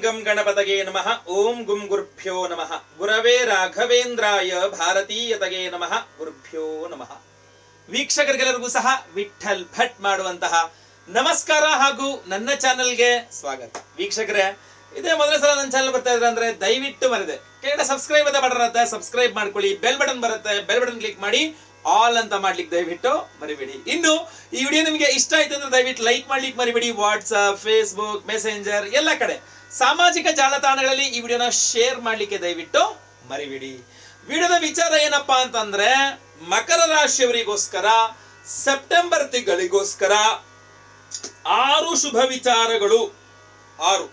ಗಂ ಗಣಪತಗೆ ನಮಃ ಓಂ ಗುಂ ಗುರುಭ್ಯೋ ನಮಃ ಗುರವೇ ರಾಘವೇಂದ್ರಾಯ ಭಾರತೀಯತಗೆ ನಮಃ ಗುರುಭ್ಯೋ ನಮಃ ವೀಕ್ಷಕರಿಗೆಲ್ಲರಿಗೂ ಸಹ ವಿಠಲ್ ಭಟ್ ಮಾಡುವಂತಹ ನಮಸ್ಕಾರ ಹಾಗೂ ನನ್ನ ಚಾನೆಲ್ಗೆ ಸ್ವಾಗತ ವೀಕ್ಷಕರೇ ಇದೇ ಮೊದಲ ಸಲ ನನ್ನ ಚಾನಲ್ ಬರ್ತಾ ಇದ್ರೆ ಅಂದ್ರೆ ದಯವಿಟ್ಟು ಮರಿದೆ ಕೆಳಗಡೆ ಸಬ್ಸ್ಕ್ರೈಬ್ ಅಂತ ಬಟನ್ ಇರುತ್ತೆ ಸಬ್ಸ್ಕ್ರೈಬ್ ಮಾಡ್ಕೊಳ್ಳಿ ಬೆಲ್ ಬಟನ್ ಬರುತ್ತೆ ಬೆಲ್ ಬಟನ್ ಕ್ಲಿಕ್ ಮಾಡಿ ಆಲ್ ಅಂತ ಮಾಡ್ಲಿಕ್ಕೆ ದಯವಿಟ್ಟು ಮರಿಬೇಡಿ ಇನ್ನು ಈ ವಿಡಿಯೋ ನಿಮಗೆ ಇಷ್ಟ ಆಯ್ತು ಅಂದ್ರೆ ದಯವಿಟ್ಟು ಲೈಕ್ ಮಾಡ್ಲಿಕ್ಕೆ ಮರಿಬೇಡಿ ವಾಟ್ಸ್ಆಪ್ ಫೇಸ್ಬುಕ್ ಮೆಸೆಂಜರ್ ಎಲ್ಲ ಕಡೆ ಸಾಮಾಜಿಕ ಜಾಲತಾಣಗಳಲ್ಲಿ ಈ ವಿಡಿಯೋನ ಶೇರ್ ಮಾಡ್ಲಿಕ್ಕೆ ದಯವಿಟ್ಟು ಮರಿಬೇಡಿ ವಿಡಿಯೋದ ವಿಚಾರ ಏನಪ್ಪಾ ಅಂತಂದ್ರೆ ಮಕರ ರಾಶಿಯವರಿಗೋಸ್ಕರ ಸೆಪ್ಟೆಂಬರ್ ತಿಂಗಳಿಗೋಸ್ಕರ ಆರು ಶುಭ ವಿಚಾರಗಳು ಆರು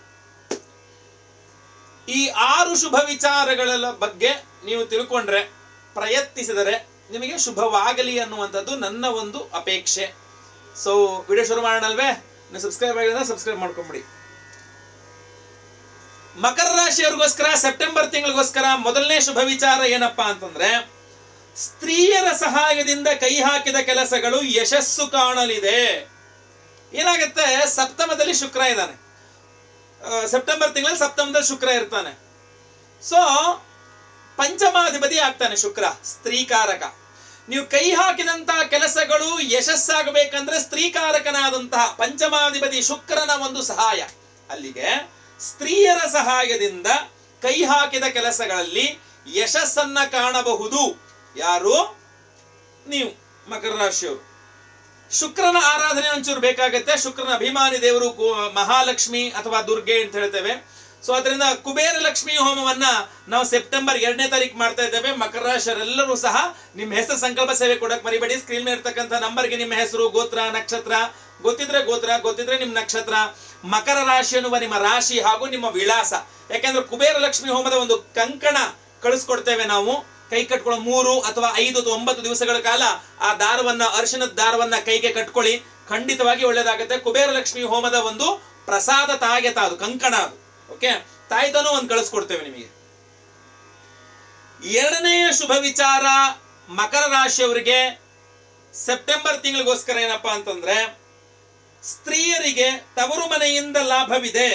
ಈ ಆರು ಶುಭ ವಿಚಾರಗಳ ಬಗ್ಗೆ ನೀವು ತಿಳ್ಕೊಂಡ್ರೆ ಪ್ರಯತ್ನಿಸಿದರೆ ನಿಮಗೆ ಶುಭವಾಗಲಿ ಅನ್ನುವಂಥದ್ದು ನನ್ನ ಒಂದು ಅಪೇಕ್ಷೆ ಸೊ ವಿಡಿಯೋ ಶುರು ಮಾಡೋಣ ಅಲ್ವೇ ನೀವು ಸಬ್ಸ್ಕ್ರೈಬ್ ಆಗಿದ್ರೆ ಸಬ್ಸ್ಕ್ರೈಬ್ ಮಾಡ್ಕೊಂಬಿಡಿ ಮಕರ ರಾಶಿಯವರಿಗೋಸ್ಕರ ಸೆಪ್ಟೆಂಬರ್ ತಿಂಗಳಿಗೋಸ್ಕರ ಮೊದಲನೇ ಶುಭ ವಿಚಾರ ಏನಪ್ಪಾ ಅಂತಂದ್ರೆ ಸ್ತ್ರೀಯರ ಸಹಾಯದಿಂದ ಕೈ ಹಾಕಿದ ಕೆಲಸಗಳು ಯಶಸ್ಸು ಕಾಣಲಿದೆ ಏನಾಗುತ್ತೆ ಸಪ್ತಮದಲ್ಲಿ ಶುಕ್ರ ಇದ್ದಾನೆ ಆ, ಸೆಪ್ಟೆಂಬರ್ ತಿಂಗಳಲ್ಲಿ ಸಪ್ತಮದಲ್ಲಿ ಶುಕ್ರ ಇರ್ತಾನೆ ಸೊ ಪಂಚಮಾಧಿಪತಿ ಆಗ್ತಾನೆ ಶುಕ್ರ ಸ್ತ್ರೀಕಾರಕ ನೀವು ಕೈ ಹಾಕಿದಂತಹ ಕೆಲಸಗಳು ಯಶಸ್ಸಾಗಬೇಕಂದ್ರೆ ಸ್ತ್ರೀಕಾರಕನಾದಂತಹ ಪಂಚಮಾಧಿಪತಿ ಶುಕ್ರನ ಒಂದು ಸಹಾಯ ಅಲ್ಲಿಗೆ ಸ್ತ್ರೀಯರ ಸಹಾಯದಿಂದ ಕೈ ಹಾಕಿದ ಕೆಲಸಗಳಲ್ಲಿ ಯಶಸ್ಸನ್ನ ಕಾಣಬಹುದು ಯಾರು ನೀವು ಮಕರ ರಾಶಿಯವರು ಶುಕ್ರನ ಆರಾಧನೆ ಒಂಚೂರು ಬೇಕಾಗತ್ತೆ ಶುಕ್ರನ ಅಭಿಮಾನಿ ದೇವರು ಕು- ಮಹಾಲಕ್ಷ್ಮಿ ಅಥವಾ ದುರ್ಗೆ ಅಂತ ಹೇಳ್ತೇವೆ ಸೊ ಅದರಿಂದ ಕುಬೇರ ಲಕ್ಷ್ಮಿ ಹೋಮವನ್ನ ನಾವು ಸೆಪ್ಟೆಂಬರ್ ಎರಡನೇ ತಾರೀಕು ಮಾಡ್ತಾ ಇದ್ದೇವೆ ಮಕರ ರಾಶಿಯರೆಲ್ಲರೂ ಸಹ ನಿಮ್ಮ ಹೆಸರು ಸಂಕಲ್ಪ ಸೇವೆ ಕೊಡಕ್ ಮರಿಬೇಡಿ ಸ್ಕ್ರೀನ್ ಮೇಲೆ ಇರ್ತಕ್ಕಂಥ ನಂಬರ್ಗೆ ನಿಮ್ಮ ಹೆಸರು ಗೋತ್ರ ನಕ್ಷತ್ರ ಗೊತ್ತಿದ್ರೆ ಗೋತ್ರ ಗೊತ್ತಿದ್ರೆ ನಿಮ್ಮ ನಕ್ಷತ್ರ ಮಕರ ರಾಶಿ ಅನ್ನುವ ನಿಮ್ಮ ರಾಶಿ ಹಾಗೂ ನಿಮ್ಮ ವಿಳಾಸ ಯಾಕೆಂದ್ರೆ ಕುಬೇರ ಲಕ್ಷ್ಮಿ ಹೋಮದ ಒಂದು ಕಂಕಣ ಕಳಿಸ್ಕೊಡ್ತೇವೆ ನಾವು ಕೈ ಕಟ್ಕೊಳ್ಳೋ ಮೂರು ಅಥವಾ ಐದು ಅಥವಾ ಒಂಬತ್ತು ದಿವಸಗಳ ಕಾಲ ಆ ದಾರವನ್ನ ಅರಿಶಿನದ ದಾರವನ್ನ ಕೈಗೆ ಕಟ್ಕೊಳ್ಳಿ ಖಂಡಿತವಾಗಿ ಒಳ್ಳೇದಾಗುತ್ತೆ ಕುಬೇರ ಲಕ್ಷ್ಮಿ ಹೋಮದ ಒಂದು ಪ್ರಸಾದ ತಾಗೆತ ಅದು ಕಂಕಣ ಅದು ಓಕೆ ತಾಯ್ತನೂ ಒಂದು ಕಳಿಸ್ಕೊಡ್ತೇವೆ ನಿಮಗೆ ಎರಡನೆಯ ಶುಭ ವಿಚಾರ ಮಕರ ರಾಶಿಯವರಿಗೆ ಸೆಪ್ಟೆಂಬರ್ ತಿಂಗಳಿಗೋಸ್ಕರ ಏನಪ್ಪಾ ಅಂತಂದ್ರೆ ಸ್ತ್ರೀಯರಿಗೆ ತವರು ಮನೆಯಿಂದ ಲಾಭವಿದೆ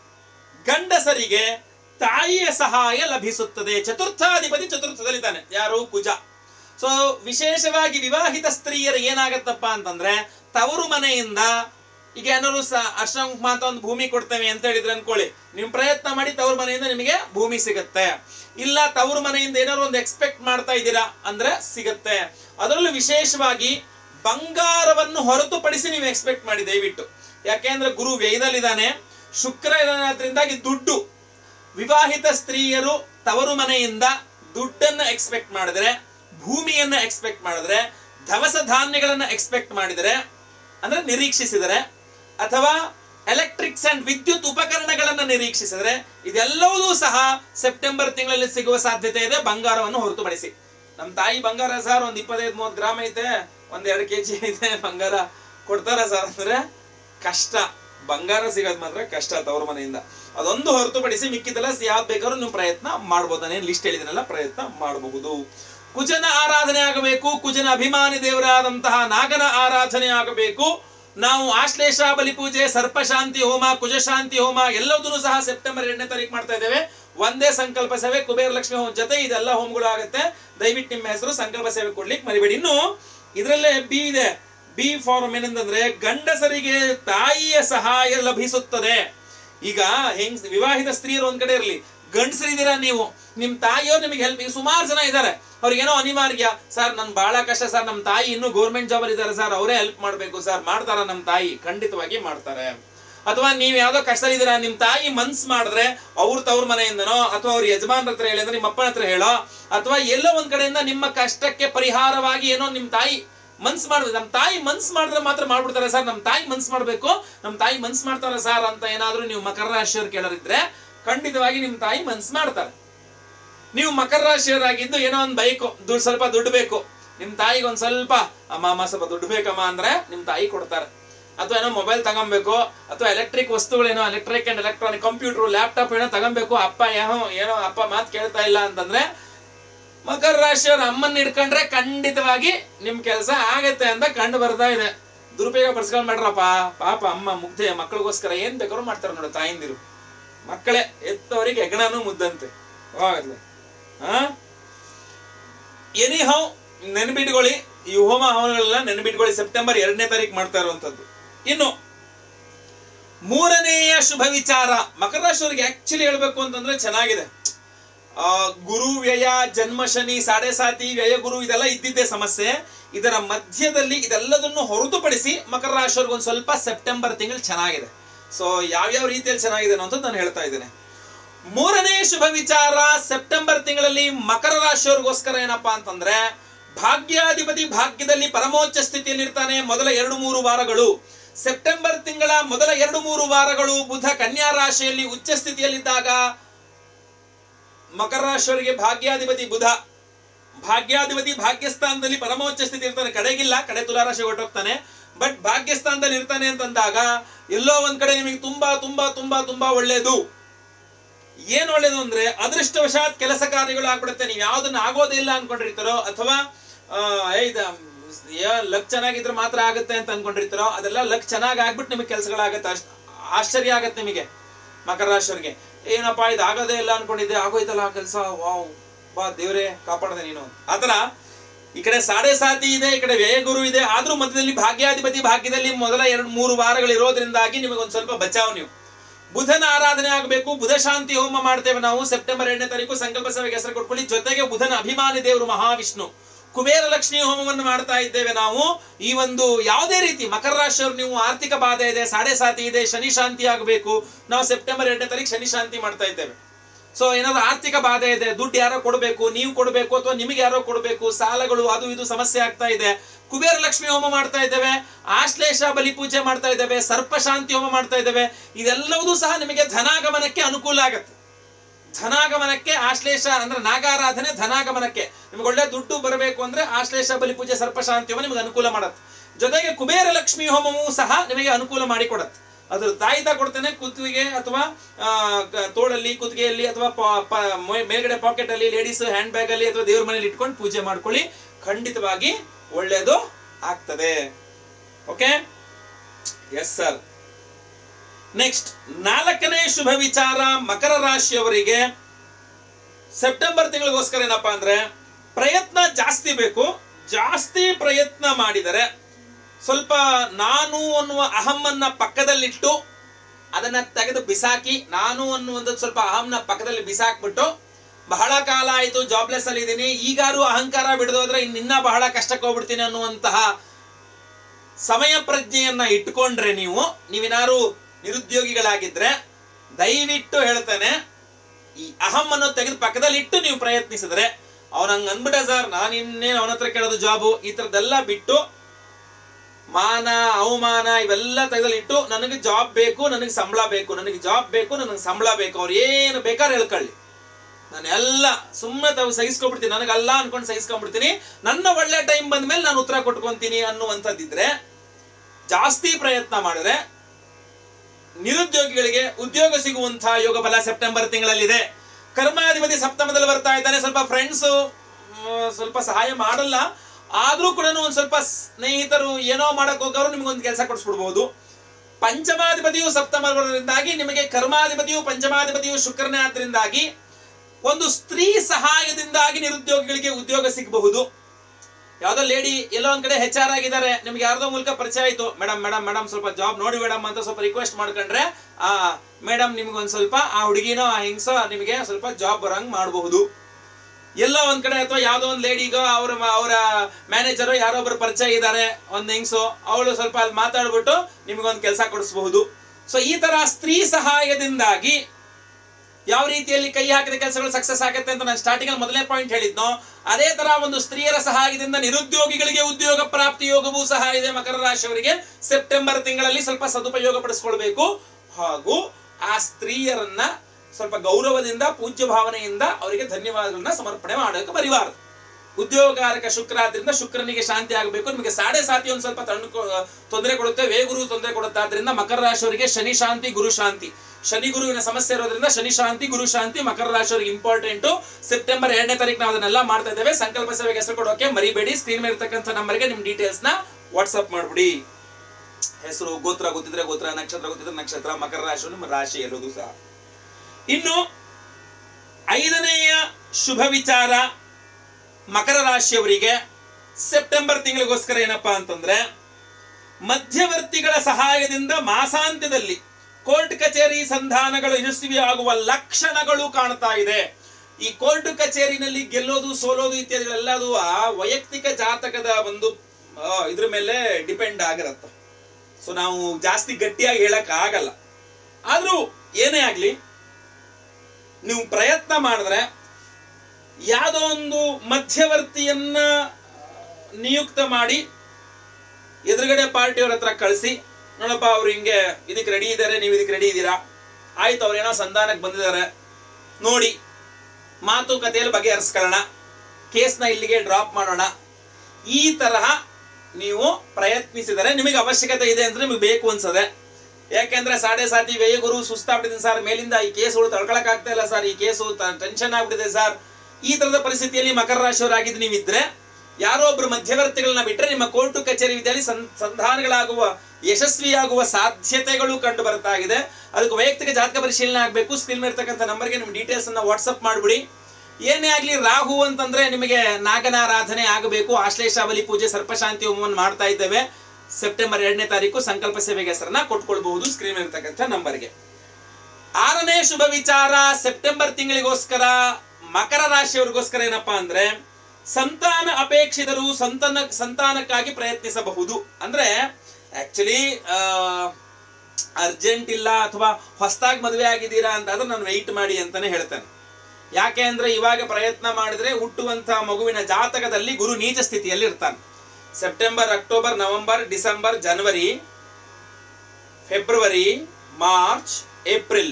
ಗಂಡಸರಿಗೆ ತಾಯಿಯ ಸಹಾಯ ಲಭಿಸುತ್ತದೆ ಚತುರ್ಥಾಧಿಪತಿ ಚತುರ್ಥದಲ್ಲಿದ್ದಾನೆ ಯಾರು ಕುಜ ಸೊ ವಿಶೇಷವಾಗಿ ವಿವಾಹಿತ ಸ್ತ್ರೀಯರಿಗೆ ಏನಾಗತ್ತಪ್ಪ ಅಂತಂದ್ರೆ ತವರು ಮನೆಯಿಂದ ಈಗ ಏನಾದ್ರು ಸ ಅರ್ಶನ ಕುಂಕುಮ ಅಂತ ಒಂದು ಭೂಮಿ ಕೊಡ್ತೇವೆ ಅಂತ ಹೇಳಿದ್ರೆ ಅನ್ಕೊಳ್ಳಿ ನೀವು ಪ್ರಯತ್ನ ಮಾಡಿ ತವರು ಮನೆಯಿಂದ ನಿಮಗೆ ಭೂಮಿ ಸಿಗುತ್ತೆ ಇಲ್ಲ ತವರು ಮನೆಯಿಂದ ಏನಾದ್ರು ಒಂದು ಎಕ್ಸ್ಪೆಕ್ಟ್ ಮಾಡ್ತಾ ಇದ್ದೀರಾ ಅಂದ್ರೆ ಸಿಗುತ್ತೆ ಅದರಲ್ಲೂ ವಿಶೇಷವಾಗಿ ಬಂಗಾರವನ್ನು ಹೊರತುಪಡಿಸಿ ನೀವು ಎಕ್ಸ್ಪೆಕ್ಟ್ ಮಾಡಿ ದಯವಿಟ್ಟು ಯಾಕೆಂದ್ರೆ ಗುರು ವ್ಯಯದಲ್ಲಿದ್ದಾನೆ ಶುಕ್ರ ಇರೋದ್ರಿಂದಾಗಿ ದುಡ್ಡು ವಿವಾಹಿತ ಸ್ತ್ರೀಯರು ತವರು ಮನೆಯಿಂದ ದುಡ್ಡನ್ನ ಎಕ್ಸ್ಪೆಕ್ಟ್ ಮಾಡಿದ್ರೆ ಭೂಮಿಯನ್ನ ಎಕ್ಸ್ಪೆಕ್ಟ್ ಮಾಡಿದ್ರೆ ದವಸ ಧಾನ್ಯಗಳನ್ನ ಎಕ್ಸ್ಪೆಕ್ಟ್ ಮಾಡಿದರೆ ಅಂದ್ರೆ ನಿರೀಕ್ಷಿಸಿದರೆ ಅಥವಾ ಎಲೆಕ್ಟ್ರಿಕ್ಸ್ ಅಂಡ್ ವಿದ್ಯುತ್ ಉಪಕರಣಗಳನ್ನ ನಿರೀಕ್ಷಿಸಿದರೆ ಇದೆಲ್ಲವೂ ಸಹ ಸೆಪ್ಟೆಂಬರ್ ತಿಂಗಳಲ್ಲಿ ಸಿಗುವ ಸಾಧ್ಯತೆ ಇದೆ ಬಂಗಾರವನ್ನು ಹೊರತುಪಡಿಸಿ ನಮ್ ತಾಯಿ ಬಂಗಾರ ಸರ್ ಒಂದ್ ಇಪ್ಪತ್ತೈದು ಮೂವತ್ತು ಗ್ರಾಮ್ ಐತೆ ಒಂದ್ ಎರಡು ಕೆಜಿ ಐತೆ ಬಂಗಾರ ಕೊಡ್ತಾರ ಸರ್ ಅಂದ್ರೆ ಕಷ್ಟ ಬಂಗಾರ ಸಿಗೋದ್ ಮಾತ್ರ ಕಷ್ಟ ತವ್ರ ಮನೆಯಿಂದ ಅದೊಂದು ಹೊರತುಪಡಿಸಿ ಮಿಕ್ಕಿದೆಲ್ಲ ಯಾವ್ದು ಬೇಕಾದ್ರೂ ನೀವು ಪ್ರಯತ್ನ ಮಾಡ್ಬೋದು ನಾನೇನು ಲಿಸ್ಟ್ ಹೇಳಿದನೆಲ್ಲ ಪ್ರಯತ್ನ ಮಾಡಬಹುದು ಕುಜನ ಆರಾಧನೆ ಆಗಬೇಕು ಕುಜನ ಅಭಿಮಾನಿ ದೇವರಾದಂತಹ ನಾಗನ ಆರಾಧನೆ ಆಗಬೇಕು ನಾವು ಆಶ್ಲೇಷ ಬಲಿ ಪೂಜೆ ಸರ್ಪಶಾಂತಿ ಹೋಮ ಕುಜಶಾಂತಿ ಹೋಮ ಎಲ್ಲದನ್ನು ಸಹ ಸೆಪ್ಟೆಂಬರ್ ಎರಡನೇ ತಾರೀಕು ಮಾಡ್ತಾ ಇದ್ದೇವೆ ಒಂದೇ ಸಂಕಲ್ಪ ಸೇವೆ ಕುಬೇರ ಲಕ್ಷ್ಮಿ ಹೋಮ ಜೊತೆ ಇದೆಲ್ಲ ಹೋಮಗಳು ಆಗುತ್ತೆ ದಯವಿಟ್ಟು ನಿಮ್ಮ ಹೆಸರು ಸಂಕಲ್ಪ ಸೇವೆ ಕೊಡ್ಲಿಕ್ಕೆ ಮರಿಬೇಡಿ ಇನ್ನು ಇದರಲ್ಲೇ ಬಿ ಇದೆ ಬಿ ಫಾರ್ಮ್ ಏನಂತಂದ್ರೆ ಗಂಡಸರಿಗೆ ತಾಯಿಯ ಸಹಾಯ ಲಭಿಸುತ್ತದೆ ಈಗ ಹೆಂಗ್ ವಿವಾಹಿತ ಸ್ತ್ರೀಯರು ಒಂದ್ ಕಡೆ ಇರಲಿ ಗಂಡಸರಿದ್ದೀರಾ ನೀವು ನಿಮ್ ತಾಯಿಯವ್ರು ನಿಮಗೆ ಹೆಲ್ಪ್ ಸುಮಾರು ಜನ ಇದ್ದಾರೆ ಅವ್ರಿಗೇನೋ ಅನಿವಾರ್ಯ ಸರ್ ನನ್ ಬಹಳ ಕಷ್ಟ ಸರ್ ನಮ್ ತಾಯಿ ಇನ್ನೂ ಗೌರ್ಮೆಂಟ್ ಜಾಬ್ ಅಲ್ಲಿ ಇದ್ದಾರೆ ಸರ್ ಅವರೇ ಹೆಲ್ಪ್ ಮಾಡ್ಬೇಕು ಸರ್ ಮಾಡ್ತಾರ ನಮ್ ತಾಯಿ ಖಂಡಿತವಾಗಿ ಮಾಡ್ತಾರೆ ಅಥವಾ ನೀವ್ ಯಾವ್ದೋ ಕಷ್ಟದಲ್ಲಿದ್ದೀರಾ ನಿಮ್ ತಾಯಿ ಮನ್ಸ್ ಮಾಡಿದ್ರೆ ಅವ್ರ ತವ್ರ ಮನೆಯಿಂದನೋ ಅಥವಾ ಅವ್ರ ಯಜಮಾನ್ರ ಹತ್ರ ಹೇಳಿದ್ರೆ ನಿಮ್ಮ ಅಪ್ಪನ ಹತ್ರ ಹೇಳೋ ಅಥವಾ ಎಲ್ಲೋ ಒಂದ್ ಕಡೆಯಿಂದ ನಿಮ್ಮ ಕಷ್ಟಕ್ಕೆ ಪರಿಹಾರವಾಗಿ ಏನೋ ನಿಮ್ ತಾಯಿ ಮನ್ಸ್ ಮಾಡ್ಬೇಕು ನಮ್ ತಾಯಿ ಮನ್ಸ್ ಮಾಡಿದ್ರೆ ಮಾತ್ರ ಮಾಡ್ಬಿಡ್ತಾರೆ ಸರ್ ನಮ್ ತಾಯಿ ಮನ್ಸ್ ಮಾಡ್ಬೇಕು ನಮ್ ತಾಯಿ ಮನ್ಸ್ ಮಾಡ್ತಾರೆ ಸರ್ ಅಂತ ಏನಾದ್ರೂ ನೀವು ಮಕರ ರಾಶಿಯವ್ರು ಕೇಳೋರಿದ್ರೆ ಖಂಡಿತವಾಗಿ ನಿಮ್ ತಾಯಿ ಮನ್ಸ್ ಮಾಡ್ತಾರೆ ನೀವು ಮಕರ ರಾಶಿಯವರಾಗಿದ್ದು ಏನೋ ಒಂದ್ ಬೈಕು ದುಡ್ಡು ಸ್ವಲ್ಪ ದುಡ್ಡು ಬೇಕು ನಿಮ್ ತಾಯಿಗೆ ಒಂದ್ ಸ್ವಲ್ಪ ಅಮ್ಮ ಅಮ್ಮ ಸ್ವಲ್ಪ ದುಡ್ಡು ಬೇಕಮ್ಮ ಅಂದ್ರೆ ನಿಮ್ ತಾಯಿ ಕೊಡ್ತಾರೆ ಅಥವಾ ಏನೋ ಮೊಬೈಲ್ ತಗೊಬೇಕು ಅಥವಾ ಎಲೆಕ್ಟ್ರಿಕ್ ವಸ್ತುಗಳೇನೋ electric and electronic computer laptop ಏನೋ ತಗೊಬೇಕು ಅಪ್ಪ ಏನೋ ಏನೋ ಅಪ್ಪ ಮಾತು ಕೇಳ್ತಾ ಇಲ್ಲ ಅಂತಂದ್ರೆ ಮಕರ ರಾಶಿಯವ್ರ ಅಮ್ಮನ್ನ ಹಿಡ್ಕೊಂಡ್ರೆ ಖಂಡಿತವಾಗಿ ನಿಮ್ ಕೆಲಸ ಆಗತ್ತೆ ಅಂತ ಕಂಡು ಬರ್ತಾ ಇದೆ ದುರುಪಯೋಗ ಪಡಿಸ್ಕೊಂಡ್ ಮಾಡ್ರಪ್ಪ ಪಾಪ ಅಮ್ಮ ಮುಗ್ಧೆ ಮಕ್ಕಳಿಗೋಸ್ಕರ ಏನ್ ಬೇಕಾದ್ರೂ ಮಾಡ್ತಾರೆ ನೋಡು ತಾಯಿಂದಿರು ಮಕ್ಕಳೇ ಎತ್ತವರಿಗೆ ಹೆಗಣನು ಮುದ್ದಂತೆ ಹೋಗತ್ಲೆ ಹಾ ಎನಿ ಹೌ ನೆನಪಿಟ್ಕೊಳ್ಳಿ ಈ ಹೋಮ ಹವನಗಳೆಲ್ಲ ನೆನಪಿಟ್ಕೊಳ್ಳಿ ಸೆಪ್ಟೆಂಬರ್ ಎರಡನೇ ತಾರೀಕು ಮಾಡ್ತಾ ಇರುವಂತದ್ದು ಇನ್ನು ಮೂರನೆಯ ಶುಭ ವಿಚಾರ ಮಕರ ರಾಶಿಯವರಿಗೆ ಆಕ್ಚುಲಿ ಹೇಳ್ಬೇಕು ಅಂತಂದ್ರೆ ಚೆನ್ನಾಗಿದೆ ಆ, ಗುರು ವ್ಯಯ ಜನ್ಮ ಶನಿ ಸಾಡೆ ಸಾತಿ ವ್ಯಯ ಗುರು ಇದೆಲ್ಲ ಇದ್ದಿದ್ದೇ ಸಮಸ್ಯೆ ಇದರ ಮಧ್ಯದಲ್ಲಿ ಇದೆಲ್ಲದನ್ನು ಹೊರತುಪಡಿಸಿ ಮಕರ ರಾಶಿಯವ್ರಿಗೆ ಒಂದು ಸ್ವಲ್ಪ ಸೆಪ್ಟೆಂಬರ್ ತಿಂಗಳು ಚೆನ್ನಾಗಿದೆ ಸೊ ಯಾವ್ಯಾವ ರೀತಿಯಲ್ಲಿ ಚೆನ್ನಾಗಿದೆ ಅಂತ ನಾನು ಹೇಳ್ತಾ ಇದ್ದೇನೆ ಮೂರನೇ ಶುಭ ವಿಚಾರ ಸೆಪ್ಟೆಂಬರ್ ತಿಂಗಳಲ್ಲಿ ಮಕರ ರಾಶಿಯವ್ರಿಗೋಸ್ಕರ ಏನಪ್ಪಾ ಅಂತಂದ್ರೆ ಭಾಗ್ಯಾಧಿಪತಿ ಭಾಗ್ಯದಲ್ಲಿ ಪರಮೋಚ್ಚ ಸ್ಥಿತಿಯಲ್ಲಿ ಇರ್ತಾನೆ ಮೊದಲ ಎರಡು ಮೂರು ವಾರಗಳು ಸೆಪ್ಟೆಂಬರ್ ತಿಂಗಳ ಮೊದಲ ಎರಡು ಮೂರು ವಾರಗಳು ಬುಧ ಕನ್ಯಾ ರಾಶಿಯಲ್ಲಿ ಉಚ್ಚ ಸ್ಥಿತಿಯಲ್ಲಿದ್ದಾಗ ಮಕರ ರಾಶಿಯವರಿಗೆ ಭಾಗ್ಯಾಧಿಪತಿ ಬುಧ ಭಾಗ್ಯಾಧಿಪತಿ ಭಾಗ್ಯಸ್ಥಾನದಲ್ಲಿ ಪರಮೋಚ್ಚ ಸ್ಥಿತಿ ಇರ್ತಾನೆ ಕಡೆಗಿಲ್ಲ ಕಡೆ ತುಲಾರಾಶಿ ಹೊರಟೋಗ್ತಾನೆ ಬಟ್ ಭಾಗ್ಯಸ್ಥಾನದಲ್ಲಿ ಇರ್ತಾನೆ ಅಂತಂದಾಗ ಎಲ್ಲೋ ಒಂದ್ ಕಡೆ ನಿಮಗೆ ತುಂಬಾ ತುಂಬಾ ತುಂಬಾ ತುಂಬಾ ಒಳ್ಳೇದು ಏನ್ ಒಳ್ಳೇದು ಅಂದ್ರೆ ಅದೃಷ್ಟವಶಾತ್ ಕೆಲಸ ಕಾರ್ಯಗಳು ಆಗ್ಬಿಡುತ್ತೆ ನೀವು ಯಾವ್ದನ್ನ ಆಗೋದೇ ಇಲ್ಲ ಅನ್ಕೊಂಡಿರ್ತಾರೋ ಅಥವಾ ಆ, ಏ ಇದ ಲಕ್ ಚೆನ್ನಾಗಿದ್ರೆ ಮಾತ್ರ ಆಗುತ್ತೆ ಅಂತ ಅನ್ಕೊಂಡಿರ್ತಾರೋ ಅದೆಲ್ಲ ಲಕ್ ಚೆನ್ನಾಗಿ ಆಗ್ಬಿಟ್ಟು ನಿಮಗೆ ಕೆಲಸಗಳಾಗತ್ತೆ ಅಷ್ಟ್ ಆಶ್ಚರ್ಯ ಆಗತ್ತೆ ನಿಮಗೆ ಮಕರ ರಾಶಿಯವರಿಗೆ ಏನಪ್ಪಾ ಇದು ಆಗೋದೇ ಇಲ್ಲ ಅನ್ಕೊಂಡಿದ್ದೆ ಆಗೋಯ್ತಲ್ಲ ಆ ಕೆಲಸ ವಾವ್ ಬಾ ದೇವ್ರೆ ಕಾಪಾಡದೆ ನೀನು ಆತರ ಈ ಕಡೆ ಸಾಡೆ ಸಾತಿ ಇದೆ ಈ ಕಡೆ ವ್ಯಯಗುರು ಇದೆ ಆದ್ರೂ ಮಧ್ಯದಲ್ಲಿ ಭಾಗ್ಯಾಧಿಪತಿ ಭಾಗ್ಯದಲ್ಲಿ ಮೊದಲ ಎರಡು ಮೂರು ವಾರಗಳು ಇರೋದ್ರಿಂದಾಗಿ ನಿಮಗೆ ಒಂದ್ ಸ್ವಲ್ಪ ಬಚಾವ್ ನೀವು ಬುಧನ ಆರಾಧನೆ ಆಗಬೇಕು ಬುಧ ಶಾಂತಿ ಹೋಮ ಮಾಡ್ತೇವೆ ನಾವು ಸೆಪ್ಟೆಂಬರ್ ಎರಡನೇ ತಾರೀಕು ಸಂಕಲ್ಪ ಸಭೆಗೆ ಹೆಸರು ಕೊಟ್ಕೊಳ್ಳಿ ಜೊತೆಗೆ ಬುಧನ ಅಭಿಮಾನಿ ದೇವರು ಮಹಾವಿಷ್ಣು ಕುಬೇರ ಲಕ್ಷ್ಮಿ ಹೋಮವನ್ನು ಮಾಡ್ತಾ ಇದ್ದೇವೆ ನಾವು ಈ ಒಂದು ಯಾವುದೇ ರೀತಿ ಮಕರ ರಾಶಿಯವರು ನೀವು ಆರ್ಥಿಕ ಬಾಧೆ ಇದೆ ಸಾಡೆ ಸಾತಿ ಇದೆ ಶನಿ ಶಾಂತಿ ಆಗಬೇಕು ನಾವು ಸೆಪ್ಟೆಂಬರ್ ಎರಡನೇ ತಾರೀಕು ಶನಿ ಶಾಂತಿ ಮಾಡ್ತಾ ಇದ್ದೇವೆ ಸೊ ಏನಾದ್ರು ಆರ್ಥಿಕ ಬಾಧೆ ಇದೆ ದುಡ್ಡು ಯಾರೋ ಕೊಡಬೇಕು ನೀವು ಕೊಡಬೇಕು ಅಥವಾ ನಿಮಗೆ ಯಾರೋ ಕೊಡಬೇಕು ಸಾಲಗಳು ಅದು ಇದು ಸಮಸ್ಯೆ ಆಗ್ತಾ ಇದೆ ಕುಬೇರ ಲಕ್ಷ್ಮಿ ಹೋಮ ಮಾಡ್ತಾ ಇದ್ದೇವೆ ಆಶ್ಲೇಷ ಬಲಿ ಪೂಜೆ ಮಾಡ್ತಾ ಇದ್ದೇವೆ ಸರ್ಪ ಶಾಂತಿ ಹೋಮ ಮಾಡ್ತಾ ಇದ್ದೇವೆ ಇದೆಲ್ಲವೂ ಸಹ ನಿಮಗೆ ಧನಾಗಮನಕ್ಕೆ ಅನುಕೂಲ ಆಗತ್ತೆ ಧನಾಗಮನಕ್ಕೆ ಆಶ್ಲೇಷ ಅಂದ್ರೆ ನಾಗಾರಾಧನೆ ಧನಾಗಮನಕ್ಕೆ ನಿಮ್ಗೆ ಒಳ್ಳೆ ದುಡ್ಡು ಬರಬೇಕು ಅಂದ್ರೆ ಆಶ್ಲೇಷ ಬಲಿ ಪೂಜೆ ಸರ್ಪ ಶಾಂತಿ ಹೋಮ ನಿಮಗೆ ಅನುಕೂಲ ಮಾಡತ್ತೆ ಜೊತೆಗೆ ಕುಬೇರ ಲಕ್ಷ್ಮಿ ಹೋಮವೂ ಸಹ ನಿಮಗೆ ಅನುಕೂಲ ಮಾಡಿಕೊಡತ್ತೆ ಅದ್ರ ತಾಯಿತ ಕೊಡ್ತೇನೆ ಕುತ್ತಿಗೆ ಅಥವಾ ಆ, ಕ- ತೋಳಲ್ಲಿ ಕುತ್ತಿಗೆಯಲ್ಲಿ ಅಥವಾ ಪ- ಪ- ಮೇ- ಮೇಲ್ಗಡೆ ಪಾಕೆಟ್ ಅಲ್ಲಿ ಲೇಡೀಸ್ ಹ್ಯಾಂಡ್ ಬ್ಯಾಗ್ ಅಲ್ಲಿ ಅಥವಾ ದೇವ್ರ ಮನೇಲಿ ಇಟ್ಕೊಂಡು ಪೂಜೆ ಮಾಡ್ಕೊಳ್ಳಿ ಖಂಡಿತವಾಗಿ ಒಳ್ಳೇದು ಆಗ್ತದೆ ಓಕೆ ಎಸ್ ಸರ್ ನೆಕ್ಸ್ಟ್ ನಾಲ್ಕನೇ ಶುಭ ವಿಚಾರ ಮಕರ ರಾಶಿಯವರಿಗೆ ಸೆಪ್ಟೆಂಬರ್ ತಿಂಗಳಿಗೋಸ್ಕರ ಏನಪ್ಪಾ ಅಂದ್ರೆ ಪ್ರಯತ್ನ ಜಾಸ್ತಿ ಬೇಕು ಜಾಸ್ತಿ ಪ್ರಯತ್ನ ಮಾಡಿದರೆ ಸ್ವಲ್ಪ ನಾನು ಅನ್ನುವ ಅಹಮ್ಮನ್ನ ಪಕ್ಕದಲ್ಲಿಟ್ಟು ಅದನ್ನ ತೆಗೆದು ಬಿಸಾಕಿ ನಾನು ಅನ್ನುವಂಥ ಸ್ವಲ್ಪ ಅಹಂನ ಪಕ್ಕದಲ್ಲಿ ಬಿಸಾಕ್ಬಿಟ್ಟು ಬಹಳ ಕಾಲ ಆಯ್ತು ಜಾಬ್ಲೆಸ್ ಅಲ್ಲಿ ಇದ್ದೀನಿ ಈಗಾರು ಅಹಂಕಾರ ಬಿಡದೋದ್ರೆ ಇನ್ನಿನ್ನ ಬಹಳ ಕಷ್ಟಕ್ಕೆ ಹೋಗ್ಬಿಡ್ತೀನಿ ಅನ್ನುವಂತಹ ಸಮಯ ಪ್ರಜ್ಞೆಯನ್ನ ಇಟ್ಕೊಂಡ್ರೆ ನೀವು ನೀವೇನಾರು ನಿರುದ್ಯೋಗಿಗಳಾಗಿದ್ರೆ ದಯವಿಟ್ಟು ಹೇಳ್ತೇನೆ ಈ ಅಹಂ ಅನ್ನೋ ತೆಗೆದು ಪಕ್ಕದಲ್ಲಿ ಇಟ್ಟು ನೀವು ಪ್ರಯತ್ನಿಸಿದ್ರೆ ಅವ್ನ ಹಂಗ ಅಂದ್ಬಿಟ್ಟ ಸರ್ ನಾನು ಇನ್ನೇನು ಅವನ ಹತ್ರ ಕೇಳೋದು ಜಾಬು ಈ ತರದೆಲ್ಲ ಬಿಟ್ಟು ಮಾನ ಅವಮಾನ ಇವೆಲ್ಲ ತೆಗೆದಲ್ಲಿಟ್ಟು ನನಗೆ ಜಾಬ್ ಬೇಕು ನನಗೆ ಸಂಬಳ ಬೇಕು ನನಗೆ ಜಾಬ್ ಬೇಕು ನನಗೆ ಸಂಬಳ ಬೇಕು ಅವ್ರು ಏನು ಬೇಕಾದ್ರೆ ಹೇಳ್ಕೊಳ್ಳಿ ನಾನು ಎಲ್ಲ ಸುಮ್ಮನೆ ತಾವು ಸಹಿಸ್ಕೊಂಡ್ಬಿಡ್ತೀನಿ ನನಗಲ್ಲ ಅನ್ಕೊಂಡು ಸಹಿಸ್ಕೊಂಡ್ಬಿಡ್ತೀನಿ ನನ್ನ ಒಳ್ಳೆ ಟೈಮ್ ಬಂದ್ಮೇಲೆ ನಾನು ಉತ್ತರ ಕೊಟ್ಕೊಂತೀನಿ ಅನ್ನುವಂಥದ್ದಿದ್ರೆ ಜಾಸ್ತಿ ಪ್ರಯತ್ನ ಮಾಡಿದ್ರೆ ನಿರುದ್ಯೋಗಿಗಳಿಗೆ ಉದ್ಯೋಗ ಸಿಗುವಂತಹ ಯೋಗ ಬಲ ಸೆಪ್ಟೆಂಬರ್ ತಿಂಗಳಲ್ಲಿದೆ ಕರ್ಮಾಧಿಪತಿ ಸಪ್ತಮದಲ್ಲಿ ಬರ್ತಾ ಇದ್ದಾನೆ ಸ್ವಲ್ಪ ಫ್ರೆಂಡ್ಸ್ ಸ್ವಲ್ಪ ಸಹಾಯ ಮಾಡಲ್ಲ ಆದ್ರೂ ಕೂಡ ಒಂದ್ ಸ್ವಲ್ಪ ಸ್ನೇಹಿತರು ಏನೋ ಮಾಡಕ್ ಹೋಗೋರು ನಿಮ್ಗೊಂದು ಕೆಲಸ ಕೊಡಿಸ್ಬಿಡ್ಬಹುದು ಪಂಚಮಾಧಿಪತಿಯು ಸಪ್ತಮ ಬರೋದ್ರಿಂದಾಗಿ ನಿಮಗೆ ಕರ್ಮಾಧಿಪತಿಯು ಪಂಚಮಾಧಿಪತಿಯು ಶುಕ್ರನೇ ಆದ್ರಿಂದಾಗಿ ಒಂದು ಸ್ತ್ರೀ ಸಹಾಯದಿಂದಾಗಿ ನಿರುದ್ಯೋಗಿಗಳಿಗೆ ಉದ್ಯೋಗ ಸಿಗಬಹುದು ಯಾವ್ದೋ ಲೇಡಿ ಎಲ್ಲೋ ಒಂದ್ ಕಡೆ ಹೆಚ್ ಆರ್ ಆಗಿದ್ದಾರೆ ನಿಮ್ಗೆ ಯಾರ್ದೋ ಮೂಲಕ ಪರಿಚಯ ಆಯ್ತು ಮೇಡಮ್ ಮೇಡಮ್ ಮೇಡಮ್ ಸ್ವಲ್ಪ ಜಾಬ್ ನೋಡಿ ಮೇಡಮ್ ಅಂತ ಸ್ವಲ್ಪ ರಿಕ್ವೆಸ್ಟ್ ಮಾಡ್ಕೊಂಡ್ರೆ ಆ ಮೇಡಮ್ ನಿಮ್ಗೊಂದ್ ಸ್ವಲ್ಪ ಆ ಹುಡುಗಿನೋ ಆ ಹೆಂಗ್ಸೋ ನಿಮಗೆ ಸ್ವಲ್ಪ ಜಾಬ್ ಬರಂಗ್ ಮಾಡಬಹುದು ಎಲ್ಲೋ ಒಂದ್ ಕಡೆ ಅಥವಾ ಯಾವ್ದೋ ಒಂದ್ ಲೇಡಿಗೋ ಅವ್ರ ಅವರ ಮ್ಯಾನೇಜರ್ ಯಾರೋ ಒಬ್ರು ಪರಿಚಯ ಇದ್ದಾರೆ ಒಂದ್ ಹೆಂಗ್ಸು ಅವಳು ಸ್ವಲ್ಪ ಅಲ್ಲಿ ಮಾತಾಡ್ಬಿಟ್ಟು ನಿಮ್ಗೊಂದ್ ಕೆಲಸ ಕೊಡಿಸಬಹುದು ಸೊ ಈ ತರ ಸ್ತ್ರೀ ಸಹಾಯದಿಂದಾಗಿ ಯಾವ ರೀತಿಯಲ್ಲಿ ಕೈ ಹಾಕಿದ ಕೆಲಸಗಳು ಸಕ್ಸಸ್ ಆಗುತ್ತೆ ಅಂತ ನಾನು ಸ್ಟಾರ್ಟಿಂಗ್ ಅಲ್ಲಿ ಮೊದಲನೇ ಪಾಯಿಂಟ್ ಹೇಳಿದ್ನೋ ಅದೇ ತರ ಒಂದು ಸ್ತ್ರೀಯರ ಸಹಾಯದಿಂದ ನಿರುದ್ಯೋಗಿಗಳಿಗೆ ಉದ್ಯೋಗ ಪ್ರಾಪ್ತಿ ಯೋಗವೂ ಸಹ ಇದೆ ಮಕರ ರಾಶಿಯವರಿಗೆ ಸೆಪ್ಟೆಂಬರ್ ತಿಂಗಳಲ್ಲಿ ಸ್ವಲ್ಪ ಸದುಪಯೋಗ ಪಡಿಸ್ಕೊಳ್ಬೇಕು ಹಾಗೂ ಆ ಸ್ತ್ರೀಯರನ್ನ ಸ್ವಲ್ಪ ಗೌರವದಿಂದ ಪೂಜ್ಯ ಭಾವನೆಯಿಂದ ಅವರಿಗೆ ಧನ್ಯವಾದಗಳನ್ನ ಸಮರ್ಪಣೆ ಮಾಡೋಕೆ ಬರಿಬಾರದು ಉದ್ಯೋಗಕಾರಕ ಶುಕ್ರ ಆದ್ರಿಂದ ಶುಕ್ರನಿಗೆ ಶಾಂತಿ ಆಗಬೇಕು ನಿಮಗೆ ಸಾಡೆ ಸಾತಿ ಒಂದ್ ಸ್ವಲ್ಪ ತಣ್ಣು ತೊಂದರೆ ಕೊಡುತ್ತೆ ವೇಗುರು ತೊಂದರೆ ಕೊಡುತ್ತೆ ಆದ್ರಿಂದ ಮಕರ ರಾಶಿಯವರಿಗೆ ಶನಿ ಶಾಂತಿ ಗುರು ಶಾಂತಿ ಶನಿ ಗುರುವಿನ ಸಮಸ್ಯೆ ಇರೋದ್ರಿಂದ ಶನಿ ಶಾಂತಿ ಗುರು ಶಾಂತಿ ಮಕರ ರಾಶಿಯವರಿಗೆ ಇಂಪಾರ್ಟೆಂಟ್ ಸೆಪ್ಟೆಂಬರ್ ಎರಡನೇ ತಾರೀಕು ನಾವು ಅದನ್ನೆಲ್ಲ ಮಾಡ್ತಾ ಇದ್ದೇವೆ ಸಂಕಲ್ಪ ಸೇವೆಗೆ ಹೆಸರು ಕೊಡೋಕೆ ಮರಿಬೇಡಿ ಸ್ಕ್ರೀನ್ ಮೇಲೆ ಇರ್ತಕ್ಕಂಥ ನಂಬರ್ಗೆ ನಿಮ್ ಡೀಟೇಲ್ಸ್ ನ ವಾಟ್ಸ್ಆಪ್ ಮಾಡ್ಬಿಡಿ ಹೆಸರು ಗೋತ್ರ ಗೊತ್ತಿದ್ರೆ ಗೋತ್ರ ನಕ್ಷತ್ರ ಗೊತ್ತಿದ್ರೆ ನಕ್ಷತ್ರ ಮಕರ ರಾಶಿ ನಿಮ್ಮ ರಾಶಿ ಎಲ್ಲೋದು ಸಹ ಇನ್ನು ಐದನೆಯ ಶುಭ ವಿಚಾರ ಮಕರ ರಾಶಿಯವರಿಗೆ ಸೆಪ್ಟೆಂಬರ್ ತಿಂಗಳಿಗೋಸ್ಕರ ಏನಪ್ಪಾ ಅಂತಂದ್ರೆ ಮಧ್ಯವರ್ತಿಗಳ ಸಹಾಯದಿಂದ ಮಾಸಾಂತ್ಯದಲ್ಲಿ ಕೋರ್ಟ್ ಕಚೇರಿ ಸಂಧಾನಗಳು ಯಶಸ್ವಿಯಾಗುವ ಲಕ್ಷಣಗಳು ಕಾಣ್ತಾ ಇದೆ ಈ ಕೋರ್ಟ್ ಕಚೇರಿನಲ್ಲಿ ಗೆಲ್ಲೋದು ಸೋಲೋದು ಇತ್ಯಾದಿಗಳೆಲ್ಲದು ಆ ವೈಯಕ್ತಿಕ ಜಾತಕದ ಒಂದು ಆ, ಇದ್ರ ಮೇಲೆ ಡಿಪೆಂಡ್ ಆಗಿರತ್ತೆ ಸೊ ನಾವು ಜಾಸ್ತಿ ಗಟ್ಟಿಯಾಗಿ ಹೇಳಕ್ ಆಗಲ್ಲ ಆದ್ರೂ ಏನೇ ಆಗ್ಲಿ ನೀವು ಪ್ರಯತ್ನ ಮಾಡಿದ್ರೆ ಯಾವುದೋ ಒಂದು ಮಧ್ಯವರ್ತಿಯನ್ನ ನಿಯುಕ್ತ ಮಾಡಿ ಎದುರುಗಡೆ ಪಾರ್ಟಿಯವ್ರ ಹತ್ರ ಕಳಿಸಿ ನೋಡಪ್ಪ ಅವ್ರು ಹಿಂಗೆ ಇದಕ್ಕೆ ರೆಡಿ ಇದ್ದಾರೆ ನೀವು ಇದಕ್ಕೆ ರೆಡಿ ಇದ್ದೀರಾ ಆಯ್ತು ಅವ್ರೇನೋ ಸಂಧಾನಕ್ಕೆ ಬಂದಿದ್ದಾರೆ ನೋಡಿ ಮಾತುಕತೆಯಲ್ಲಿ ಬಗೆಹರಿಸ್ಕೊಳ್ಳೋಣ ಕೇಸ್ನ ಇಲ್ಲಿಗೆ ಡ್ರಾಪ್ ಮಾಡೋಣ ಈ ತರಹ ನೀವು ಪ್ರಯತ್ನಿಸಿದರೆ ನಿಮಗೆ ಅವಶ್ಯಕತೆ ಇದೆ ಅಂದ್ರೆ ನಿಮಗೆ ಬೇಕು ಅನ್ಸದೆ ಯಾಕೆಂದ್ರೆ ಸಾಡೆ ಸಾತಿ ವ್ಯಯ ಗುರು ಸುಸ್ತಾಗ್ಬಿಟ್ಟಿದೆ ಸರ್ ಮೇಲಿಂದ ಈ ಕೇಸ್ಗಳು ತಡ್ಕೊಳಕ್ ಆಗ್ತಾ ಇಲ್ಲ ಸರ್ ಈ ಕೇಸು ಟೆನ್ಷನ್ ಆಗ್ಬಿಟ್ಟಿದೆ ಸರ್ ಈ ತರದ ಪರಿಸ್ಥಿತಿಯಲ್ಲಿ ಮಕರ ರಾಶಿಯವರಾಗಿದ್ದು ನೀವಿದ್ರೆ ಯಾರೋ ಒಬ್ರು ಮಧ್ಯವರ್ತಿಗಳನ್ನ ಬಿಟ್ರೆ ನಿಮ್ಮ ಕೋರ್ಟು ಕಚೇರಿ ವಿದ್ಯಾಲಯ ಸಂ- ಸಂಧಾನಗಳಾಗುವ ಯಶಸ್ವಿಯಾಗುವ ಸಾಧ್ಯತೆಗಳು ಕಂಡು ಬರ್ತಾ ಇದೆ ಅದಕ್ಕೆ ವೈಯಕ್ತಿಕ ಜಾತಕ ಪರಿಶೀಲನೆ ಆಗಬೇಕು ಸ್ಕ್ರೀನ್ ಮೇಲೆ ಇರ್ತಕ್ಕಂಥ ನಂಬರ್ಗೆ ನಿಮ್ಮ ಡೀಟೇಲ್ಸ್ ಅನ್ನ ವಾಟ್ಸಪ್ ಮಾಡ್ಬಿಡಿ ಏನೇ ಆಗ್ಲಿ ರಾಹು ಅಂತಂದ್ರೆ ನಿಮಗೆ ನಾಗನಾರಾಧನೆ ಆಗಬೇಕು ಆಶ್ಲೇಷ ಬಲಿ ಪೂಜೆ ಸರ್ಪಶಾಂತಿ ಹೋಮವನ್ನು ಮಾಡ್ತಾ ಇದ್ದೇವೆ ಸೆಪ್ಟೆಂಬರ್ ಎರಡನೇ ತಾರೀಕು ಸಂಕಲ್ಪ ಸೇವೆಗೆ ಹೆಸರನ್ನ ಕೊಟ್ಕೊಳ್ಬಹುದು ಸ್ಕ್ರೀನ್ ಮೇಲೆ ಇರ್ತಕ್ಕಂಥ ನಂಬರ್ಗೆ ಆರನೇ ಶುಭ ವಿಚಾರ ಸೆಪ್ಟೆಂಬರ್ ತಿಂಗಳಿಗೋಸ್ಕರ ಮಕರ ರಾಶಿಯವರಿಗೋಸ್ಕರ ಏನಪ್ಪಾ ಅಂದ್ರೆ ಸಂತಾನ ಅಪೇಕ್ಷಿತರು ಸಂತಾನ ಸಂತಾನಕ್ಕಾಗಿ ಪ್ರಯತ್ನಿಸಬಹುದು ಅಂದ್ರೆ ಆಕ್ಚುಲಿ ಅರ್ಜೆಂಟ್ ಇಲ್ಲ ಅಥವಾ ಹೊಸದಾಗಿ ಮದುವೆ ಆಗಿದ್ದೀರಾ ಅಂತ ಆದ್ರೆ ನಾನು ವೆಯ್ಟ್ ಮಾಡಿ ಅಂತಾನೆ ಹೇಳ್ತೇನೆ ಯಾಕೆ ಅಂದ್ರೆ ಇವಾಗ ಪ್ರಯತ್ನ ಮಾಡಿದ್ರೆ ಹುಟ್ಟುವಂತ ಮಗುವಿನ ಜಾತಕದಲ್ಲಿ ಗುರು ನೀಚ ಸ್ಥಿತಿಯಲ್ಲಿ ಇರ್ತಾನೆ ಸೆಪ್ಟೆಂಬರ್ ಅಕ್ಟೋಬರ್ ನವೆಂಬರ್ ಡಿಸೆಂಬರ್ ಜನವರಿ ಫೆಬ್ರವರಿ March April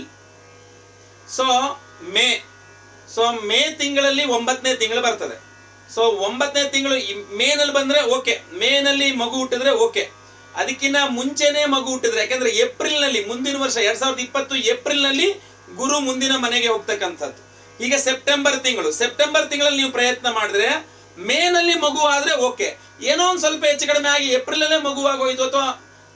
so May so May ತಿಂಗಳಲ್ಲಿ ಒಂಬತ್ತನೇ ತಿಂಗಳು ಬರ್ತದೆ ಸೊ ಒಂಬತ್ತನೇ ತಿಂಗಳು ಮೇನಲ್ಲಿ ಬಂದ್ರೆ ಓಕೆ ಮೇನಲ್ಲಿ ಮಗು ಹುಟ್ಟಿದ್ರೆ ಓಕೆ ಅದಕ್ಕಿಂತ ಮುಂಚೆನೆ ಮಗು ಹುಟ್ಟಿದ್ರೆ ಯಾಕಂದ್ರೆ ಏಪ್ರಿಲ್ ನಲ್ಲಿ ಮುಂದಿನ ವರ್ಷ ಎರಡ್ ಸಾವಿರದ ಇಪ್ಪತ್ತು ಏಪ್ರಿಲ್ ನಲ್ಲಿ ಗುರು ಮುಂದಿನ ಮನೆಗೆ ಹೋಗ್ತಕ್ಕಂಥದ್ದು ಈಗ ಸೆಪ್ಟೆಂಬರ್ ತಿಂಗಳು ಸೆಪ್ಟೆಂಬರ್ ತಿಂಗಳಲ್ಲಿ ನೀವು ಪ್ರಯತ್ನ ಮಾಡಿದ್ರೆ ಮೇನಲ್ಲಿ ಮಗು ಆದ್ರೆ ಓಕೆ ಏನೋ ಒಂದ್ ಸ್ವಲ್ಪ ಹೆಚ್ಚು ಕಡಿಮೆ ಆಗಿ ಏಪ್ರಿಲ್ ಅಲ್ಲೇ ಮಗು ಆಗೋಯ್ತು ಅಥವಾ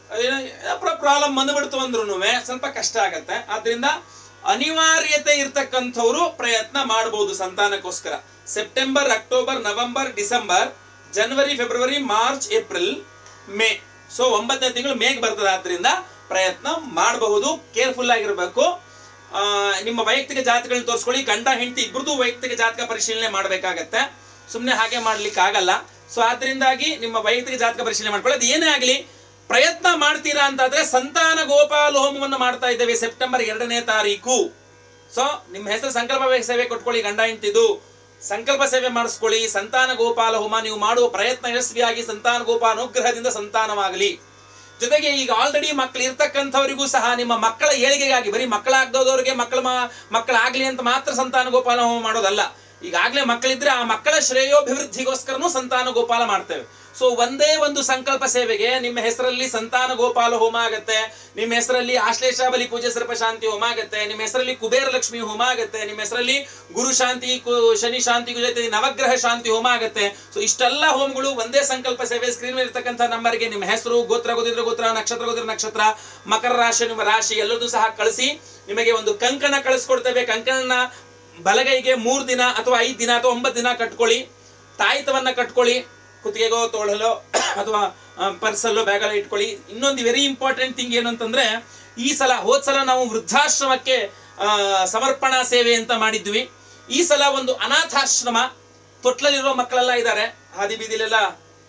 ಪ್ರಾಬ್ಲಮ್ ಬಂದ್ಬಿಡ್ತು ಅಂದ್ರೂ ಸ್ವಲ್ಪ ಕಷ್ಟ ಆಗತ್ತೆ ಆದ್ರಿಂದ ಅನಿವಾರ್ಯತೆ ಇರ್ತಕ್ಕಂಥವ್ರು ಪ್ರಯತ್ನ ಮಾಡಬಹುದು ಸಂತಾನಕ್ಕೋಸ್ಕರ ಸೆಪ್ಟೆಂಬರ್ ಅಕ್ಟೋಬರ್ ನವೆಂಬರ್ ಡಿಸೆಂಬರ್ ಜನವರಿ ಫೆಬ್ರವರಿ ಮಾರ್ಚ್ ಏಪ್ರಿಲ್ ಮೇ ಸೊ ಒಂಬತ್ತನೇ ತಿಂಗಳು ಮೇಗ್ ಬರ್ತದೆ ಆದ್ರಿಂದ ಪ್ರಯತ್ನ ಮಾಡಬಹುದು ಕೇರ್ಫುಲ್ ಆಗಿರ್ಬೇಕು ಆ, ನಿಮ್ಮ ವೈಯಕ್ತಿಕ ಜಾತಕಗಳನ್ನ ತೋರಿಸ್ಕೊಳ್ಳಿ ಗಂಡ ಹೆಂಡತಿ ಇಬ್ರದ್ದು ವೈಯಕ್ತಿಕ ಜಾತಕ ಪರಿಶೀಲನೆ ಮಾಡಬೇಕಾಗತ್ತೆ ಸುಮ್ಮನೆ ಹಾಗೆ ಮಾಡ್ಲಿಕ್ಕೆ ಆಗಲ್ಲ ಸೊ ಆದ್ರಿಂದಾಗಿ ನಿಮ್ಮ ವೈಯಕ್ತಿಕ ಜಾತಕ ಪರಿಶೀಲನೆ ಮಾಡ್ಕೊಳ್ಳಿ ಅದು ಏನೇ ಆಗಲಿ ಪ್ರಯತ್ನ ಮಾಡ್ತೀರಾ ಅಂತಾದ್ರೆ ಸಂತಾನ ಗೋಪಾಲ ಹೋಮವನ್ನು ಮಾಡ್ತಾ ಇದ್ದೇವೆ ಸೆಪ್ಟೆಂಬರ್ ಎರಡನೇ ತಾರೀಕು ಸೊ ನಿಮ್ಮ ಹೆಸರು ಸಂಕಲ್ಪ ಸೇವೆ ಕೊಟ್ಕೊಳ್ಳಿ ಗಂಡ ಹೆಂಡತಿದು ಸಂಕಲ್ಪ ಸೇವೆ ಮಾಡಿಸ್ಕೊಳ್ಳಿ ಸಂತಾನ ಗೋಪಾಲ ಹೋಮ ನೀವು ಮಾಡುವ ಪ್ರಯತ್ನ ಯಶಸ್ವಿಯಾಗಿ ಸಂತಾನ ಗೋಪಾಲ ಅನುಗ್ರಹದಿಂದ ಸಂತಾನವಾಗಲಿ ಜೊತೆಗೆ ಈಗ ಆಲ್ರೆಡಿ ಮಕ್ಕಳು ಇರ್ತಕ್ಕಂಥವರಿಗೂ ಸಹ ನಿಮ್ಮ ಮಕ್ಕಳ ಏಳಿಗೆಗಾಗಿ ಬರೀ ಮಕ್ಕಳಾಗ್ದೋದವ್ರಿಗೆ ಮಕ್ಕಳ ಮಕ್ಕಳಾಗ್ಲಿ ಅಂತ ಮಾತ್ರ ಸಂತಾನ ಗೋಪಾಲ ಹೋಮ ಮಾಡೋದಲ್ಲ ಈಗಾಗಲೇ ಮಕ್ಕಳಿದ್ರೆ ಆ ಮಕ್ಕಳ ಶ್ರೇಯೋಭಿವೃದ್ಧಿಗೋಸ್ಕರನೂ ಸಂತಾನ ಗೋಪಾಲ ಮಾಡ್ತೇವೆ ಸೊ ಒಂದೇ ಒಂದು ಸಂಕಲ್ಪ ಸೇವೆಗೆ ನಿಮ್ಮ ಹೆಸರಲ್ಲಿ ಸಂತಾನ ಗೋಪಾಲ ಹೋಮ ಆಗತ್ತೆ ನಿಮ್ಮ ಹೆಸರಲ್ಲಿ ಆಶ್ಲೇಷ ಬಲಿ ಪೂಜೆ ಸರ್ಪಶಾಂತಿ ಹೋಮ ಆಗತ್ತೆ ನಿಮ್ಮ ಹೆಸರಲ್ಲಿ ಕುಬೇರ ಲಕ್ಷ್ಮಿ ಹೋಮ ಆಗತ್ತೆ ನಿಮ್ಮ ಹೆಸರಲ್ಲಿ ಗುರು ಶಾಂತಿ ಕು- ಶನಿ ಶಾಂತಿ ಜೊತೆ ನವಗ್ರಹ ಶಾಂತಿ ಹೋಮ ಆಗತ್ತೆ ಸೊ ಇಷ್ಟೆಲ್ಲ ಹೋಮಗಳು ಒಂದೇ ಸಂಕಲ್ಪ ಸೇವೆ ಸ್ಕ್ರೀನ್ ಮೇಲೆ ಇರ್ತಕ್ಕಂಥ ನಂಬರ್ಗೆ ನಿಮ್ಮ ಹೆಸರು ಗೋತ್ರ ಗೊತ್ತಿದ್ರೆ ಗೋತ್ರ ನಕ್ಷತ್ರ ಗೊತ್ತಿದ್ರೆ ನಕ್ಷತ್ರ ಮಕರ ರಾಶಿ ನಿಮ್ಮ ರಾಶಿ ಎಲ್ಲದೂ ಸಹ ಕಳಿಸಿ ನಿಮಗೆ ಒಂದು ಕಂಕಣ ಕಳಿಸ್ಕೊಡ್ತೇವೆ ಕಂಕಣನ ಬಲಗೈಗೆ ಮೂರ್ ದಿನ ಅಥವಾ ಐದ್ ದಿನ ಅಥವಾ ಒಂಬತ್ತು ದಿನ ಕಟ್ಕೊಳ್ಳಿ ತಾಯಿತವನ್ನ ಕಟ್ಕೊಳ್ಳಿ ಕುತ್ತಿಗೆಗೋ ತೋಳಲೋ ಅಥವಾ ಪರ್ಸಲ್ಲೋ ಬ್ಯಾಗಲ್ಲೋ ಇಟ್ಕೊಳ್ಳಿ ಇನ್ನೊಂದು ವೆರಿ ಇಂಪಾರ್ಟೆಂಟ್ ಥಿಂಗ್ ಏನು ಅಂತಂದ್ರೆ ಈ ಸಲ ಹೋದ್ ಸಲ ನಾವು ವೃದ್ಧಾಶ್ರಮಕ್ಕೆ ಆ, ಸಮರ್ಪಣಾ ಸೇವೆ ಅಂತ ಮಾಡಿದ್ವಿ ಈ ಸಲ ಒಂದು ಅನಾಥಾಶ್ರಮ ತೊಟ್ಲಲ್ಲಿರೋ ಮಕ್ಕಳೆಲ್ಲ ಇದ್ದಾರೆ ಹಾದಿ ಬೀದಿಲೆಲ್ಲ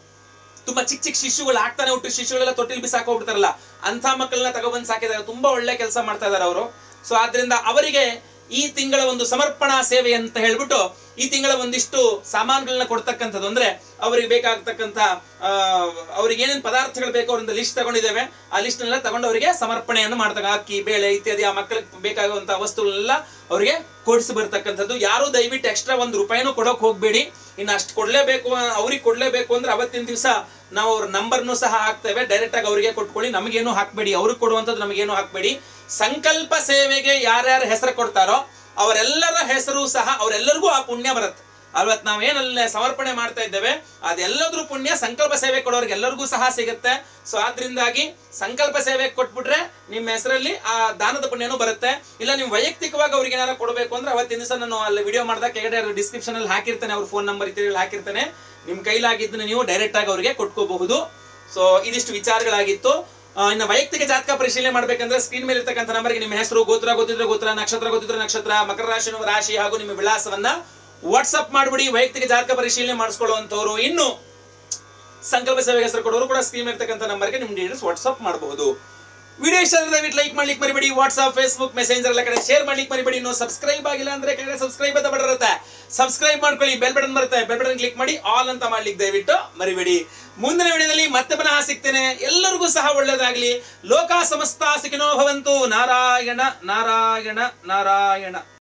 ತುಂಬಾ ಚಿಕ್ಕ ಚಿಕ್ಕ ಶಿಶುಗಳು ಆಗ್ತಾನೆ ಹುಟ್ಟು ಶಿಶುಗಳೆಲ್ಲ ತೊಟ್ಟಿಲ್ ಬಿಸಾಕ್ ಹೋಗ್ಬಿಡ್ತಾರಲ್ಲ ಅಂತ ಮಕ್ಕಳನ್ನ ತಗೊಬಂದ್ ಸಾಕಿದ್ದಾರೆ ತುಂಬಾ ಒಳ್ಳೆ ಕೆಲಸ ಮಾಡ್ತಾ ಇದಾರೆ ಅವರು ಸೊ ಆದ್ರಿಂದ ಅವರಿಗೆ ಈ ತಿಂಗಳ ಒಂದು ಸಮರ್ಪಣಾ ಸೇವೆ ಅಂತ ಹೇಳ್ಬಿಟ್ಟು ಈ ತಿಂಗಳ ಒಂದಿಷ್ಟು ಸಾಮಾನುಗಳನ್ನ ಕೊಡ್ತಕ್ಕಂಥದ್ದು ಅಂದ್ರೆ ಅವರಿಗೆ ಬೇಕಾಗ್ತಕ್ಕಂಥ ಆ, ಅವ್ರಿಗೆ ಏನೇನು ಪದಾರ್ಥಗಳು ಬೇಕೋ ಅವರಿಂದ ಲಿಸ್ಟ್ ತಗೊಂಡಿದ್ದೇವೆ ಆ ಲಿಸ್ಟ್ ನೆಲ್ಲ ತಗೊಂಡು ಅವರಿಗೆ ಸಮರ್ಪಣೆಯನ್ನು ಮಾಡ್ದಾಗ ಅಕ್ಕಿ ಬೇಳೆ ಇತ್ಯಾದಿ ಆ ಮಕ್ಕಳಿಗೆ ಬೇಕಾಗುವಂತಹ ವಸ್ತುಗಳೆಲ್ಲ ಅವರಿಗೆ ಕೊಡಿಸಿ ಬರ್ತಕ್ಕಂಥದ್ದು ಯಾರು ದಯವಿಟ್ಟು ಎಕ್ಸ್ಟ್ರಾ ಒಂದು ರೂಪಾಯಿನೂ ಕೊಡೋಕ್ ಹೋಗ್ಬೇಡಿ ಇನ್ನು ಅಷ್ಟು ಕೊಡ್ಲೇಬೇಕು ಅವ್ರಿಗೆ ಕೊಡ್ಲೇಬೇಕು ಅಂದ್ರೆ ಅವತ್ತಿನ ದಿವಸ ನಾವು ಅವ್ರ ನಂಬರ್ನು ಸಹ ಹಾಕ್ತೇವೆ ಡೈರೆಕ್ಟ್ ಆಗಿ ಅವರಿಗೆ ಕೊಟ್ಕೊಳ್ಳಿ ನಮಗೇನು ಹಾಕ್ಬೇಡಿ ಅವ್ರಿಗೆ ಕೊಡುವಂಥದ್ದು ನಮಗೇನು ಹಾಕ್ಬೇಡಿ ಸಂಕಲ್ಪ ಸೇವೆಗೆ ಯಾರ್ಯಾರ ಹೆಸರು ಕೊಡ್ತಾರೋ ಅವರೆಲ್ಲರ ಹೆಸರು ಸಹ ಅವರೆಲ್ಲರಿಗೂ ಆ ಪುಣ್ಯ ಬರುತ್ತೆ ಅವತ್ ನಾವೇನೆಲ್ಲ ಸಮರ್ಪಣೆ ಮಾಡ್ತಾ ಇದ್ದೇವೆ ಅದೆಲ್ಲದ್ರ ಪುಣ್ಯ ಸಂಕಲ್ಪ ಸೇವೆ ಕೊಡೋರ್ಗೆ ಎಲ್ಲರಿಗೂ ಸಹ ಸಿಗುತ್ತೆ ಸೊ ಆದ್ರಿಂದಾಗಿ ಸಂಕಲ್ಪ ಸೇವೆ ಕೊಟ್ಬಿಟ್ರೆ ನಿಮ್ಮ ಹೆಸರಲ್ಲಿ ಆ ದಾನದ ಪುಣ್ಯನೂ ಬರುತ್ತೆ ಇಲ್ಲ ನೀವು ವೈಯಕ್ತಿಕವಾಗಿ ಅವ್ರಿಗೆ ಏನಾರ ಕೊಡಬೇಕು ಅಂದ್ರೆ ಅವತ್ತಿನ ದಿವಸ ನಾನು ಅಲ್ಲಿ ವಿಡಿಯೋ ಮಾಡಿದಾಗ ಕೆಳಗಡೆ ಡಿಸ್ಕ್ರಿಪ್ಷನ್ ಅಲ್ಲಿ ಹಾಕಿರ್ತೇನೆ ಅವ್ರ ಫೋನ್ ನಂಬರ್ ಇತ್ತೀರಿ ಹಾಕಿರ್ತೇನೆ ನಿಮ್ ಕೈಲಾಗಿದ್ದನ್ನ ನೀವು ಡೈರೆಕ್ಟ್ ಆಗಿ ಅವರಿಗೆ ಕೊಟ್ಕೋಬಹುದು ಸೊ ಇದಿಷ್ಟು ವಿಚಾರಗಳಾಗಿತ್ತು ಆ, ಇನ್ನು ವೈಯಕ್ತಿಕ ಜಾತಕ ಪರಿಶೀಲನೆ ಮಾಡ್ಬೇಕಂದ್ರೆ ಸ್ಕ್ರೀನ್ ಮೇಲೆ ಇರ್ತಕ್ಕಂಥ ನಂಬರ್ಗೆ ನಿಮ್ಮ ಹೆಸರು ಗೋತ್ರ ಗೊತ್ತಿದ್ರೆ ಗೋತ್ರ ನಕ್ಷತ್ರ ಗೊತ್ತಿದ್ರೆ ನಕ್ಷತ್ರ ಮಕರ ರಾಶಿ ರಾಶಿ ಹಾಗೂ ನಿಮ್ಮ ವಿಳಾಸವನ್ನ ವಾಟ್ಸ್ಆಪ್ ಮಾಡ್ಬಿಡಿ ವೈಯಕ್ತಿಕ ಜಾತಕ ಪರಿಶೀಲನೆ ಮಾಡಿಸ್ಕೊಳ್ಳುವಂತವ್ರು ಇನ್ನು ಸಂಕಲ್ಪ ಸೇವೆಗೆ ಹೆಸರು ಕೊಡೋರು ಕೂಡ ಸ್ಕ್ರೀನ್ ಇರ್ತಕ್ಕಂಥ ನಂಬರ್ಗೆ ನಿಮ್ಮ ಡೀಟೇಲ್ಸ್ ವಾಟ್ಸ್ಆಪ್ ಮಾಡಬಹುದು ವಿಡಿಯೋ ಇಷ್ಟ ಆದರೆ ದಯವಿಟ್ಟು ಲೈಕ್ ಮಾಡ್ಲಿಕ್ಕೆ ಮರಿಬೇಡಿ ವಾಟ್ಸ್ಆಪ್ ಫೇಸ್ಬುಕ್ ಮೆಸೇಂಜರ್ ಎಲ್ಲ ಕಡೆ ಶೇರ್ ಮಾಡ್ಲಿಕ್ಕೆ ಮರಿಬೇಡಿ ಇನ್ನು ಸಬ್ಸ್ಕ್ರೈಬ್ ಆಗಿಲ್ಲ ಅಂದ್ರೆ ಕೆಳಗಡೆ ಸಬ್ಸ್ಕ್ರೈಬ್ ಅಂತ ಬಟನ್ ಇರುತ್ತೆ ಸಬ್ಸ್ಕ್ರೈಬ್ ಮಾಡ್ಕೊಳ್ಳಿ ಬೆಲ್ ಬಟನ್ ಬರುತ್ತೆ ಬೆಲ್ ಬಟನ್ ಕ್ಲಿಕ್ ಮಾಡಿ ಆಲ್ ಅಂತ ಮಾಡ್ಲಿಕ್ಕೆ ದಯವಿಟ್ಟು ಮರಿಬೇಡಿ ಮುಂದಿನ ವಿಡಿಯೋದಲ್ಲಿ ಮತ್ತೆ ಪುನಃ ಸಿಗ್ತೇನೆ ಎಲ್ಲರಿಗೂ ಸಹ ಒಳ್ಳೇದಾಗ್ಲಿ ಲೋಕ ಸಮಸ್ತ ಸುಖಿನೋ ಭವಂತು ನಾರಾಯಣ ನಾರಾಯಣ ನಾರಾಯಣ